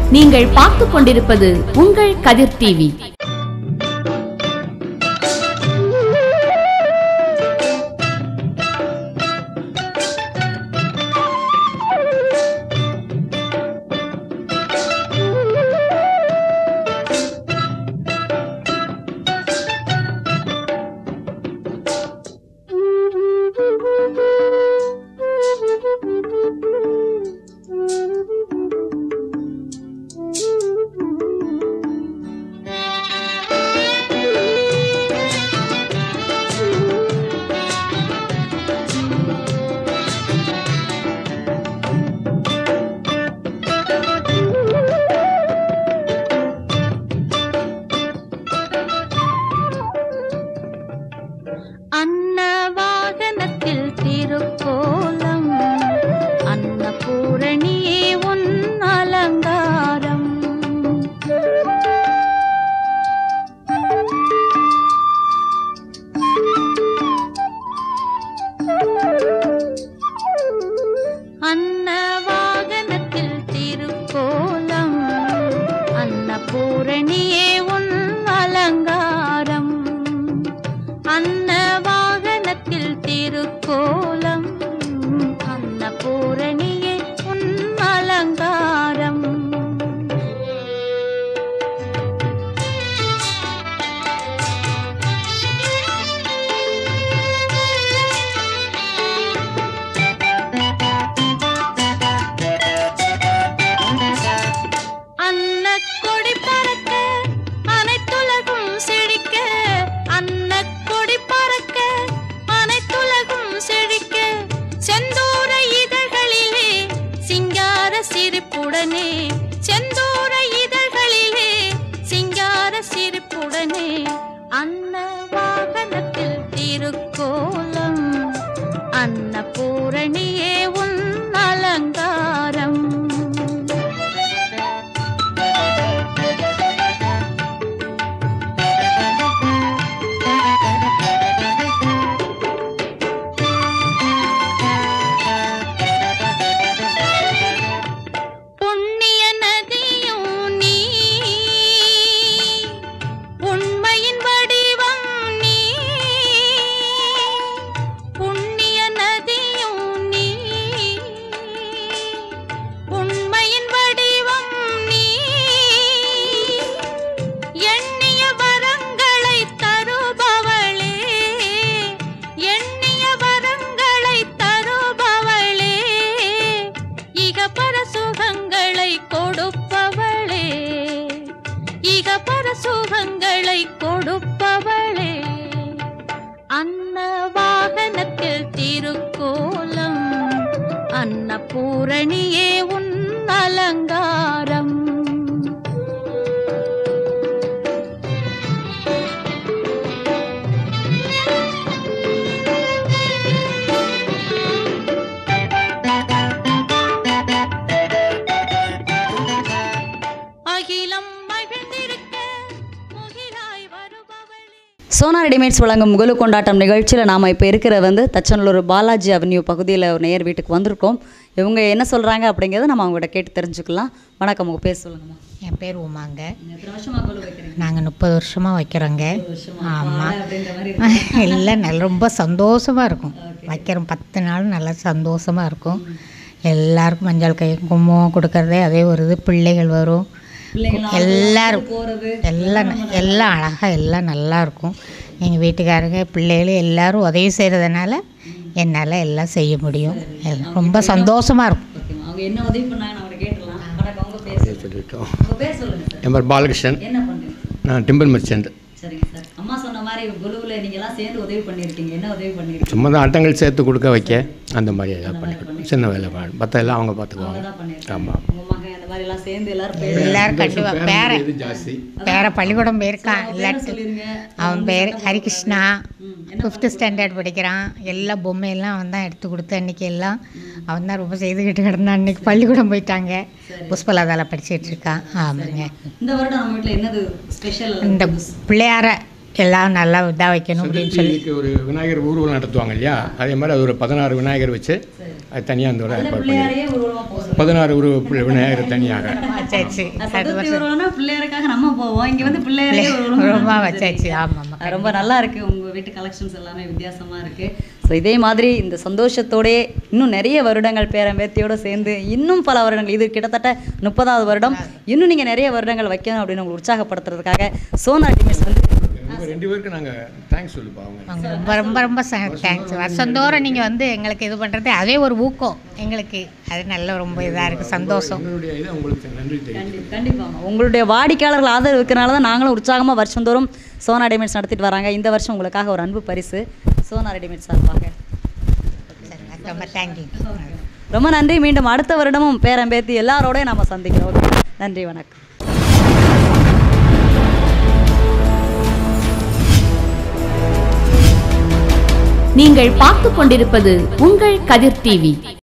நீங்கள் பார்த்துக் கொண்டிருப்பது உங்கள் கதிர் டிவி அன்ன வாகனத்தில் திருக்கோலம் அன்னபூரணியே உன் அலங்காரம் அன்ன வாகனத்தில் திருக்கோலம் அன்னபூரணியே உன் அலங்காரம் அன்ன வாகனத்தில் திருக்கோலம் அன்னபூரணியே உன் அலங்காரம் அன்னக்கொடி பறக்க அனைத்துலகும் செழிக்க அன்னக்கொடி பறக்க அனைத்துலகும் செழிக்க செந்தூர இதழ்களிலே சிங்கார சிரிப்புடனே செந்தூர இதழ்களிலே சிங்கார சிரிப்புடனே அன்ன வாகனத்தில் திருக்கோலம் அன்னபூரணியே உன் அலங்காரம் புண்ணிய நதியும் நீ உண்மையின் வடிவம் நீ புண்ணிய நதியும் நீ உண்மையின் வடிவம் நீ எண்ணிய வரங்களை தருபவளே எண்ணிய வரங்களை தருபவளே இகபர சுகங்களை கொடுப்பவளே இகபர சுகங்களை கொடுப்பவளே அன்ன வாகனத்தில் திருக்கோலம் அன்னபூரணியே உன் அலங்காரம் அகிலம் மகிழ்ந்திருக்க முகிலாய் வருபவளே சோனா ரெடிமேட்ஸ் வழங்கும் முகலு கொண்டாட்டம் நிகழ்ச்சியில் நாம் இப்போ இருக்கிற வந்து தச்சனல்லூர் பாலாஜி அவென்யூ பகுதியில் ஒரு நேர் வீட்டுக்கு வந்திருக்கோம் இவங்க என்ன சொல்கிறாங்க அப்படிங்கிறத நம்ம அவங்ககிட்ட கேட்டு தெரிஞ்சுக்கலாம் வணக்கம் உங்கள் பேர் சொல்லுங்கம்மா என் பேர் உமாங்க எத்தனை வருஷமாக கொலு வைக்கிறீங்க நாங்கள் முப்பது வருஷமாக வைக்கிறோங்க ஆமாம் அப்படின்ற மாதிரி இல்லை நல்ல ரொம்ப சந்தோஷமாக இருக்கும் வைக்கிறோம் பத்து நாள் நல்லா சந்தோஷமாக இருக்கும் எல்லாருக்கும் மஞ்சள் கை குங்குமம் கொடுக்கறதே அதே ஒரு இது பிள்ளைகள் வரும் எல்லாரும் எல்லாம் எல்லாம் அழகாக எல்லாம் நல்லா இருக்கும் எங்கள் வீட்டுக்காரங்க பிள்ளைகள் எல்லாரும் உதவி செய்கிறதுனால என்னால் எல்லாம் செய்ய முடியும் எல்லாம் ரொம்ப சந்தோஷமாக இருக்கும் ஓகேம்மா. அவங்க என்ன உதவி பண்ணாங்கன்னு அவங்க கேட்டுடலாம் வணக்கம் உங்கள் பேர் சொல்லுங்க. சொல்லிட்டோம் உங்கள் பேர் சொல்லுங்கள் சார் என் பேர் பாலகிருஷ்ணன் என்ன பண்ணுறீங்க நான் டிம்பிள் மர்ச்சன்ட் சரிங்க சார் அம்மா சொன்ன மாதிரி குழுவில் நீங்கள்லாம் சேர்ந்து உதவி பண்ணியிருக்கீங்க என்ன உதவி பண்ணியிருக்கீங்க சும்மா தான் அட்டங்கள் சேர்த்து கொடுக்க வைக்க அந்த மாதிரி ஏதாவது பண்ணிக்கிட்டோம் சின்ன வேலை மற்ற எல்லாம் அவங்க பார்த்துக்குவாங்க தான் பண்ணியிருக்கீங்க ஆமாம் உங்கள் மகன் அந்த மாதிரி எல்லாம் சேர்ந்து எல்லாரும் பேர் எல்லாரும் கண்டிப்பாக பேர இது ஜாஸ்தி பேர பள்ளிக்கூடம் போயிருக்கான் பேரை இல்லாட்டி சொல்லிருங்க அவன் பேர் ஹரிகிருஷ்ணா ம், ஃபிஃப்த்து ஸ்டாண்டர்ட் படிக்கிறான் எல்லா பொம்மையெல்லாம் அவன் தான் எடுத்து கொடுத்து அன்றைக்கி எல்லாம் அவன் தான் ரொம்ப செய்துக்கிட்டு கிடந்தான் அன்றைக்கி பள்ளிக்கூடம் போயிட்டாங்க புஷ்பலதாவில் படிச்சிட்டு இருக்கான் ஆமாங்க இந்த வருடம் நம்ம வீட்டில் என்னது ஸ்பெஷல் இந்த பிள்ளையார எல்லாம் நல்லா இதாக வைக்கணும் அப்படின்னு சொல்லி இதுக்கு ஒரு விநாயகர் ஊர்வலம் நடத்துவாங்க இல்லையா அதே மாதிரி அது ஒரு பதினாறு விநாயகர் வச்சு அது தனியாக அந்த ஒரு ஏற்பாடு பண்ணி பதினாறு உருவ பிள்ளை விநாயகர் தனியாக வச்சாச்சு அது சதுர்த்தி ஊர்வலம்னா பிள்ளையாருக்காக நம்ம போவோம் இங்க வந்து பிள்ளையாரே ஊர்வலம் ரொம்ப வச்சாச்சு ஆமாம் ஆமாம் அஹ் ரொம்ப நல்லா இருக்கு உங்க வீட்டு கலெக்ஷன்ஸ் எல்லாமே வித்தியாசமா இருக்கு ஸோ இதே மாதிரி இந்த சந்தோஷத்தோடயே இன்னும் நிறைய வருடங்கள் பேரம்பேத்தியோட சேர்ந்து இன்னும் பல வருடங்கள் இது கிட்டத்தட்ட முப்பதாவது வருடம் இன்னும் நீங்க நிறைய வருடங்கள் வைக்கணும் அப்படின்னு உங்களை உற்சாகப்படுத்துறதுக்காக சோனா டிமிஸ் வந்து உங்கள் ரெண்டு பேருக்கு நாங்கள் தேங்க்ஸ் சொல்லுப்பா அவங்க அவங்க ரொம்ப ரொம்ப ரொம்ப தேங்க்ஸ் வருஷந்தோறும் நீங்கள் வந்து எங்களுக்கு இது பண்ணுறது அதே ஒரு ஊக்கம் எங்களுக்கு அது நல்ல ரொம்ப இதாக இருக்குது சந்தோஷம் உங்களுடைய இதை உங்களுக்கு நன்றி தெரியும் கண்டிப்பாக உங்களுடைய வாடிக்கையாளர்கள் ஆதரவு இருக்கிறனால தான் நாங்களும் உற்சாகமாக வருஷந்தோறும் சோனா ரெடிமேட்ஸ் நடத்திட்டு வராங்க இந்த வருஷம் உங்களுக்காக ஒரு அன்பு பரிசு சோனா ரெடிமேட்ஸ் சார்பாக சரி ரொம்ப தேங்க்யூ ரொம்ப நன்றி மீண்டும் அடுத்த வருடமும் பேரம்பேத்தி எல்லாரோடையும் நாம சந்திக்கிறோம் நன்றி வணக்கம் நீங்கள் பார்த்துக் கொண்டிருப்பது உங்கள் கதிர் டிவி